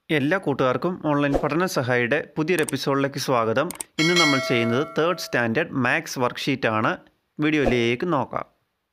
എല്ലാ കൂട്ടുകാർക്കും ഓൺലൈൻ പഠന സഹായിയുടെ പുതിയൊരു എപ്പിസോഡിലേക്ക് സ്വാഗതം ഇന്ന് നമ്മൾ ചെയ്യുന്നത് തേർഡ് സ്റ്റാൻഡേർഡ് മാത്സ് വർക്ക്ഷീറ്റാണ് വീഡിയോയിലേക്ക് നോക്കാം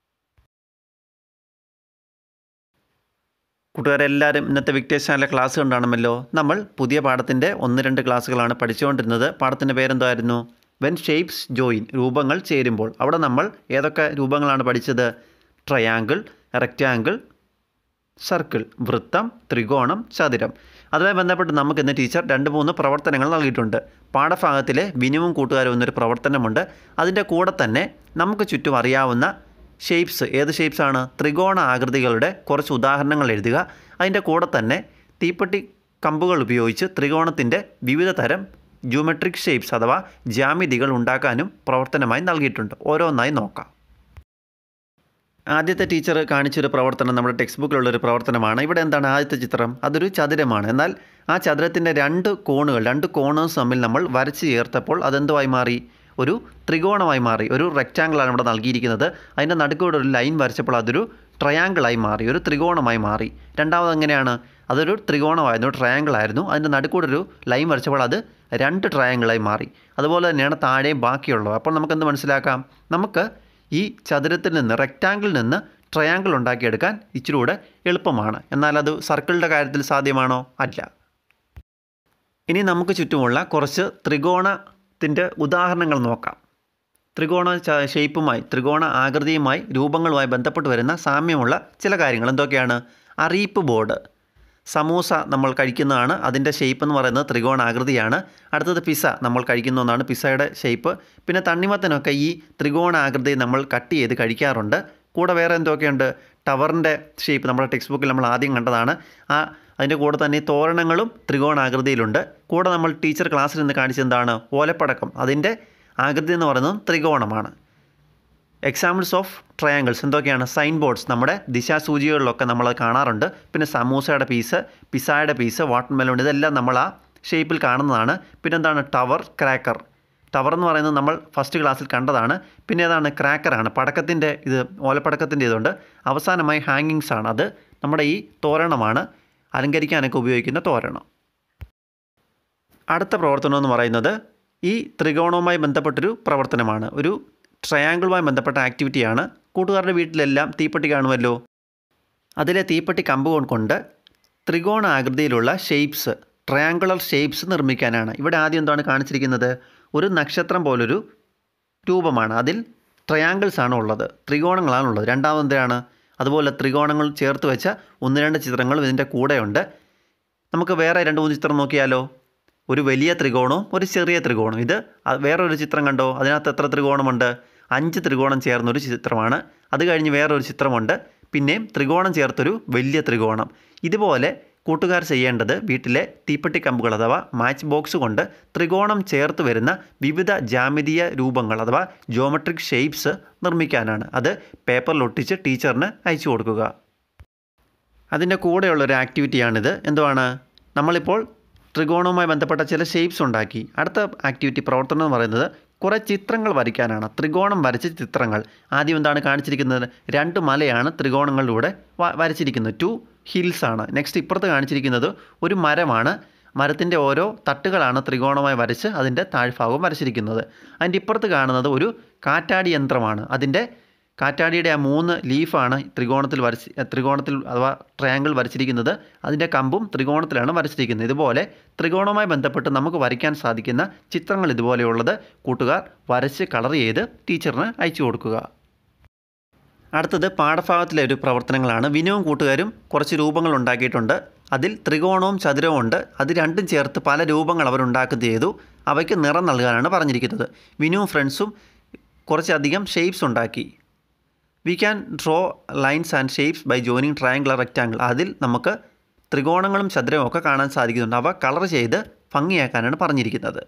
കൂട്ടുകാരെല്ലാവരും ഇന്നത്തെ വിക്ടേഴ്സ് ചാനലിലെ ക്ലാസ് കണ്ടാണമല്ലോ നമ്മൾ പുതിയ പാഠത്തിൻ്റെ ഒന്ന് രണ്ട് ക്ലാസ്സുകളാണ് പഠിച്ചുകൊണ്ടിരുന്നത് പാഠത്തിൻ്റെ പേരെന്തായിരുന്നു വെൻ ഷേപ്സ് ജോയിൻ രൂപങ്ങൾ ചേരുമ്പോൾ അവിടെ നമ്മൾ ഏതൊക്കെ രൂപങ്ങളാണ് പഠിച്ചത് ട്രയാങ്കിൾ റെക്റ്റാങ്കിൾ സർക്കിൾ വൃത്തം ത്രികോണം ചതുരം അതുമായി ബന്ധപ്പെട്ട് നമുക്ക് ഇന്ന് ടീച്ചർ രണ്ട് മൂന്ന് പ്രവർത്തനങ്ങൾ നൽകിയിട്ടുണ്ട് പാഠഭാഗത്തിലെ വിനുവും കൂട്ടുകാരും എന്നൊരു പ്രവർത്തനമുണ്ട് അതിൻ്റെ കൂടെ തന്നെ നമുക്ക് ചുറ്റും അറിയാവുന്ന ഷേപ്സ് ഏത് ഷേപ്സാണ് ത്രികോണ ആകൃതികളുടെ കുറച്ച് ഉദാഹരണങ്ങൾ എഴുതുക അതിൻ്റെ കൂടെ തന്നെ തീപ്പെട്ടി കമ്പുകൾ ഉപയോഗിച്ച് ത്രികോണത്തിൻ്റെ വിവിധ തരം ജ്യോമെട്രിക് ഷേപ്സ് അഥവാ ജാമിതികൾ ഉണ്ടാക്കാനും പ്രവർത്തനമായി നൽകിയിട്ടുണ്ട് ഓരോന്നായി നോക്കാം ആദ്യത്തെ ടീച്ചർ കാണിച്ചൊരു പ്രവർത്തനം നമ്മുടെ ടെക്സ്റ്റ് ബുക്കിലുള്ളൊരു പ്രവർത്തനമാണ് ഇവിടെ എന്താണ് ആദ്യത്തെ ചിത്രം അതൊരു ചതുരമാണ് എന്നാൽ ആ ചതുരത്തിൻ്റെ രണ്ട് കോണുകൾ രണ്ട് കോണേഴ്സ് തമ്മിൽ നമ്മൾ വരച്ച് ചേർത്തപ്പോൾ അതെന്തുമായി മാറി ഒരു ത്രികോണമായി മാറി ഒരു റെക്റ്റാങ്കിളാണ് ഇവിടെ നൽകിയിരിക്കുന്നത് അതിൻ്റെ നടുക്കൂടെ ഒരു ലൈൻ വരച്ചപ്പോൾ അതൊരു ട്രയാങ്കിളായി മാറി ഒരു ത്രികോണമായി മാറി രണ്ടാമത് എങ്ങനെയാണ് അതൊരു ത്രികോണമായിരുന്നു ട്രയാങ്കിൾ ആയിരുന്നു അതിൻ്റെ നടുക്കൂടെ ഒരു ലൈൻ വരച്ചപ്പോൾ അത് രണ്ട് ട്രയാങ്കിളായി മാറി അതുപോലെ തന്നെയാണ് താഴെയും ബാക്കിയുള്ളത് അപ്പോൾ നമുക്ക് എന്ത് മനസ്സിലാക്കാം നമുക്ക് ഈ ചതുരത്തിൽ നിന്ന് റെക്റ്റാങ്കിളിൽ നിന്ന് ട്രയാങ്കിൾ ഉണ്ടാക്കിയെടുക്കാൻ ഇച്ചിരി കൂടെ എളുപ്പമാണ് എന്നാൽ അത് സർക്കിളിൻ്റെ കാര്യത്തിൽ സാധ്യമാണോ അല്ല ഇനി നമുക്ക് ചുറ്റുമുള്ള കുറച്ച് ത്രികോണത്തിൻ്റെ ഉദാഹരണങ്ങൾ നോക്കാം ത്രികോണ ച- ഷേപ്പുമായി ത്രികോണ ആകൃതിയുമായി രൂപങ്ങളുമായി ബന്ധപ്പെട്ട് വരുന്ന സാമ്യമുള്ള ചില കാര്യങ്ങൾ എന്തൊക്കെയാണ് അറിയിപ്പ് ബോർഡ് സമൂസ നമ്മൾ കഴിക്കുന്നതാണ് അതിൻ്റെ ഷേപ്പ് എന്ന് പറയുന്നത് ത്രികോണാകൃതിയാണ് അടുത്തത് പിസ്സ നമ്മൾ കഴിക്കുന്ന ഒന്നാണ് പിസ്സയുടെ ഷേപ്പ് പിന്നെ തണ്ണിമത്തനൊക്കെ ഈ ത്രികോണാകൃതി നമ്മൾ കട്ട് ചെയ്ത് കഴിക്കാറുണ്ട് കൂടെ വേറെ എന്തൊക്കെയുണ്ട് ടവറിൻ്റെ ഷേപ്പ് നമ്മുടെ ടെക്സ്റ്റ് ബുക്കിൽ നമ്മൾ ആദ്യം കണ്ടതാണ് ആ അതിൻ്റെ കൂടെ തന്നെ ഈ തോരണങ്ങളും ത്രികോണാകൃതിയിലുണ്ട് കൂടെ നമ്മൾ ടീച്ചർ ക്ലാസ്സിൽ നിന്ന് കാണിച്ചത് എന്താണ് ഓലപ്പടക്കം അതിൻ്റെ ആകൃതി എന്ന് പറയുന്നത് ത്രികോണമാണ് എക്സാമ്പിൾസ് ഓഫ് ട്രയാങ്കിൾസ് എന്തൊക്കെയാണ് സൈൻ ബോർഡ്സ് നമ്മുടെ ദിശാസൂചികളിലൊക്കെ നമ്മൾ കാണാറുണ്ട് പിന്നെ സമൂസയുടെ പീസ് പിസായുടെ പീസ് വാട്ടർ മെലോൺ ഇതെല്ലാം നമ്മൾ ആ ഷേപ്പിൽ കാണുന്നതാണ് പിന്നെ എന്താണ് ടവർ ക്രാക്കർ ടവർ എന്ന് പറയുന്നത് നമ്മൾ ഫസ്റ്റ് ക്ലാസ്സിൽ കണ്ടതാണ് പിന്നെ ഏതാണ് ക്രാക്കറാണ് പടക്കത്തിൻ്റെ ഇത് ഓലപ്പടക്കത്തിൻ്റെ ഇതുണ്ട് അവസാനമായി ഹാങ്ങിങ്സ് ആണ് അത് നമ്മുടെ ഈ തോരണമാണ് അലങ്കരിക്കാനൊക്കെ ഉപയോഗിക്കുന്ന തോരണം അടുത്ത പ്രവർത്തനം എന്ന് പറയുന്നത് ഈ ത്രികോണവുമായി ബന്ധപ്പെട്ടൊരു പ്രവർത്തനമാണ് ഒരു ട്രയാങ്കിളുമായി ബന്ധപ്പെട്ട ആക്ടിവിറ്റിയാണ് കൂട്ടുകാരുടെ വീട്ടിലെല്ലാം തീപ്പെട്ടി കാണുമല്ലോ അതിലെ തീപ്പെട്ടി കമ്പ് കൊണ്ട് ത്രികോണ ആകൃതിയിലുള്ള ഷേപ്സ് ട്രയാങ്കുലർ ഷേപ്സ് നിർമ്മിക്കാനാണ് ഇവിടെ ആദ്യം എന്താണ് കാണിച്ചിരിക്കുന്നത് ഒരു നക്ഷത്രം പോലൊരു രൂപമാണ് അതിൽ ട്രയാങ്കിൾസ് ആണ് ഉള്ളത് ത്രികോണങ്ങളാണ് ഉള്ളത് രണ്ടാമത് എന്താണ് അതുപോലെ ത്രികോണങ്ങൾ ചേർത്ത് വെച്ച ഒന്ന് രണ്ട് ചിത്രങ്ങളും ഇതിൻ്റെ കൂടെയുണ്ട് നമുക്ക് വേറെ രണ്ട് മൂന്ന് ചിത്രം നോക്കിയാലോ ഒരു വലിയ ത്രികോണവും ഒരു ചെറിയ ത്രികോണം ഇത് അ- വേറൊരു ചിത്രം കണ്ടോ അതിനകത്ത് എത്ര ത്രികോണമുണ്ട് അഞ്ച് ത്രികോണം ചേർന്നൊരു ചിത്രമാണ് അത് കഴിഞ്ഞ് വേറൊരു ചിത്രമുണ്ട് പിന്നെയും ത്രികോണം ചേർത്തൊരു വലിയ ത്രികോണം ഇതുപോലെ കൂട്ടുകാർ ചെയ്യേണ്ടത് വീട്ടിലെ തീപ്പെട്ടി കമ്പുകൾ അഥവാ മാച്ച് ബോക്സ് കൊണ്ട് ത്രികോണം ചേർത്ത് വരുന്ന വിവിധ ജാമിതീയ രൂപങ്ങൾ അഥവാ ജോമെട്രിക് ഷേപ്സ് നിർമ്മിക്കാനാണ് അത് പേപ്പറിൽ ഒട്ടിച്ച് ടീച്ചറിന് അയച്ചു കൊടുക്കുക അതിൻ്റെ കൂടെയുള്ളൊരു ആക്ടിവിറ്റിയാണിത് എന്തുവാണ് നമ്മളിപ്പോൾ ത്രികോണവുമായി ബന്ധപ്പെട്ട ചില ഷേപ്സ് ഉണ്ടാക്കി അടുത്ത ആക്ടിവിറ്റി പ്രവർത്തനം എന്ന് പറയുന്നത് കുറേ ചിത്രങ്ങൾ വരയ്ക്കാനാണ് ത്രികോണം വരച്ച ചിത്രങ്ങൾ ആദ്യം എന്താണ് കാണിച്ചിരിക്കുന്നത് രണ്ട് മലയാണ് ത്രികോണങ്ങളിലൂടെ വ- വരച്ചിരിക്കുന്നത് ടു ഹിൽസ് ആണ് നെക്സ്റ്റ് ഇപ്പുറത്ത് കാണിച്ചിരിക്കുന്നത് ഒരു മരമാണ് മരത്തിൻ്റെ ഓരോ തട്ടുകളാണ് ത്രികോണമായി വരച്ച് അതിൻ്റെ താഴ്ഭാഗം വരച്ചിരിക്കുന്നത് അതിൻ്റെ ഇപ്പുറത്ത് കാണുന്നത് ഒരു കാറ്റാടി യന്ത്രമാണ് അതിൻ്റെ കാറ്റാടിയുടെ ആ മൂന്ന് ലീഫാണ് ത്രികോണത്തിൽ വരച്ച് ത്രികോണത്തിൽ അഥവാ ട്രയാങ്കിൾ വരച്ചിരിക്കുന്നത് അതിൻ്റെ കമ്പും ത്രികോണത്തിലാണ് വരച്ചിരിക്കുന്നത് ഇതുപോലെ ത്രികോണവുമായി ബന്ധപ്പെട്ട് നമുക്ക് വരയ്ക്കാൻ സാധിക്കുന്ന ചിത്രങ്ങൾ ഇതുപോലെയുള്ളത് കൂട്ടുകാർ വരച്ച് കളർ ചെയ്ത് ടീച്ചറിന് അയച്ചു കൊടുക്കുക അടുത്തത് പാഠഭാഗത്തിലെ ഒരു പ്രവർത്തനങ്ങളാണ് വിനുവും കൂട്ടുകാരും കുറച്ച് രൂപങ്ങൾ ഉണ്ടാക്കിയിട്ടുണ്ട് അതിൽ ത്രികോണവും ചതുരവും ഉണ്ട് അത് രണ്ടും ചേർത്ത് പല രൂപങ്ങൾ അവർ ഉണ്ടാക്കുന്നത് ചെയ്തു അവയ്ക്ക് നിറം നൽകാനാണ് പറഞ്ഞിരിക്കുന്നത് വിനുവും ഫ്രണ്ട്സും കുറച്ചധികം ഷേപ്സ് ഉണ്ടാക്കി we can draw lines and shapes by joining triangle rectangle അതിൽ നമുക്ക് ത്രികോണങ്ങളും ചതുരവും ഒക്കെ കാണാൻ സാധിക്കുന്നുണ്ട് അവ കളർ ചെയ്ത് ഭംഗിയാക്കാനാണ് പറഞ്ഞിരിക്കുന്നത്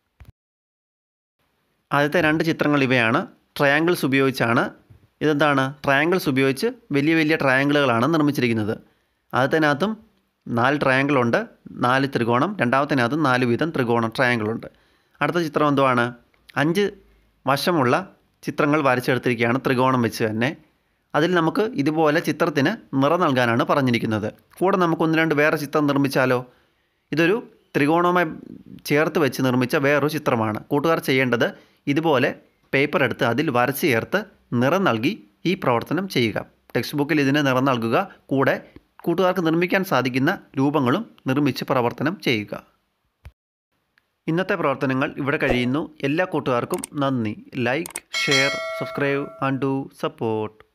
ആദ്യത്തെ രണ്ട് ചിത്രങ്ങൾ ഇവയാണ് ട്രയാങ്കിൾസ് ഉപയോഗിച്ചാണ് ഇതെന്താണ് ട്രയാങ്കിൾസ് ഉപയോഗിച്ച് വലിയ വലിയ ട്രയാങ്കിളുകളാണ് നിർമ്മിച്ചിരിക്കുന്നത് ആദ്യത്തിനകത്തും നാല് ട്രയാങ്കിളുണ്ട് നാല് ത്രികോണം രണ്ടാമത്തിനകത്തും നാല് വീതം ത്രികോണം ട്രയാങ്കിളുണ്ട് അടുത്ത ചിത്രം എന്തുവാണ് അഞ്ച് വശമുള്ള ചിത്രങ്ങൾ വരച്ചെടുത്തിരിക്കുകയാണ് ത്രികോണം വെച്ച് തന്നെ അതിൽ നമുക്ക് ഇതുപോലെ ചിത്രത്തിന് നിറം നൽകാനാണ് പറഞ്ഞിരിക്കുന്നത് കൂടെ നമുക്ക് ഒന്ന് രണ്ട് വേറെ ചിത്രം നിർമ്മിച്ചാലോ ഇതൊരു ത്രികോണവുമായി ചേർത്ത് വെച്ച് നിർമ്മിച്ച വേറൊരു ചിത്രമാണ് കൂട്ടുകാർ ചെയ്യേണ്ടത് ഇതുപോലെ പേപ്പർ എടുത്ത് അതിൽ വരച്ച് ചേർത്ത് നിറം നൽകി ഈ പ്രവർത്തനം ചെയ്യുക ടെക്സ്റ്റ് ബുക്കിൽ ഇതിന് നിറം നൽകുക കൂടെ കൂട്ടുകാർക്ക് നിർമ്മിക്കാൻ സാധിക്കുന്ന രൂപങ്ങളും നിർമ്മിച്ച് പ്രവർത്തനം ചെയ്യുക ഇന്നത്തെ പ്രവർത്തനങ്ങൾ ഇവിടെ കഴിയുന്നു എല്ലാ കൂട്ടുകാർക്കും നന്ദി like share subscribe and do support